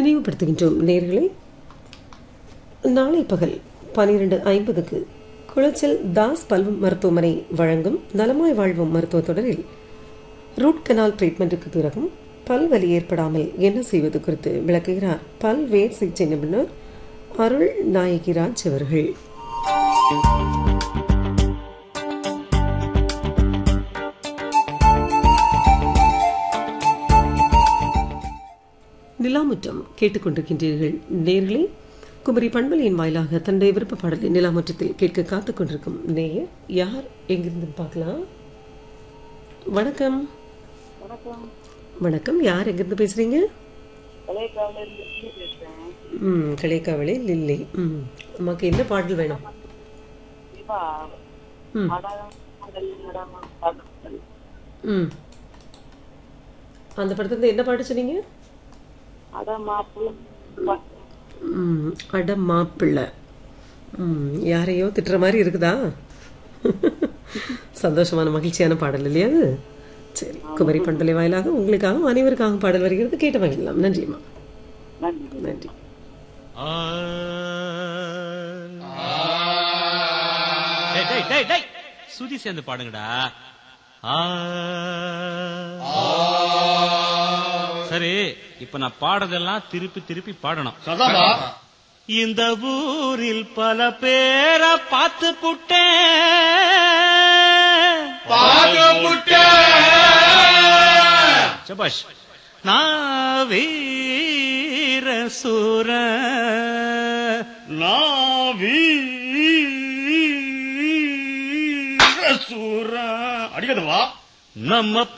நினைவுபடுத்துகின்றோம் நேர்களை நாளை பகல் பனிரெண்டு ஐம்பதுக்கு குளச்சல் தாஸ் பல்வ மருத்துவமனை வழங்கும் நலமாய் வாழ்வும் மருத்துவ தொடரில் ரூட் கனால் ட்ரீட்மெண்ட்டுக்கு பிறகும் பல்வலி ஏற்படாமல் என்ன செய்வது குறித்து விளக்குகிறார் பல்வேர் சிகிச்சை நிபுணர் அருள் நாயகிராஜ் அவர்கள் நிலாமுற்றம் கேட்டுக்கொண்டிருக்கின்றீர்கள் நேர்களே குமரி பண்பலையின் வாயிலாக தன்னுடைய விருப்ப பாடலை நிலாமுற்றத்தில் கேட்க காத்துக் கொண்டிருக்கும் நேயர் யார் எங்கிருந்து பார்க்கலாம் வணக்கம் வணக்கம் வணக்கம் யார் எங்கிருந்து பேசுறீங்க கலைக்காவில இருந்து பேசுறேன் ம் கலைக்காவளி லில்லி ம் நமக்கு என்ன பாடல் வேணும் இவா ம் அடாயம் மகள் நடமா பாடல் ம் அந்த படத்துல என்ன பாட்டு சொன்னீங்க அடமாப்பு ம் அட மாப்பிள்ளை ம் யாரையோ திட்டுற மாதிரி இருக்குதா சந்தோஷமான மகிழ்ச்சியான பாடல் இல்லையா அது சரி குமரி பண்பலை வாயிலாக உங்களுக்காகவும் அனைவருக்காகவும் பாடல் வருகிறது கேட்டு மகிழலாம் நன்றிம்மா நன்றி நன்றி டேய், டேய், டேய், டேய். சுதி சேர்ந்து பாடுங்கடா ஆ. சரி இப்ப நான் பாடுறதெல்லாம் திருப்பி திருப்பி பாடணும் சதாமா இந்த ஊரில் பல பேரை பார்த்து புட்டேன் பாகமுட்ட சபாஷ் நான் வீர சூர நாவி சூர அடிக்கதுவா நம்ம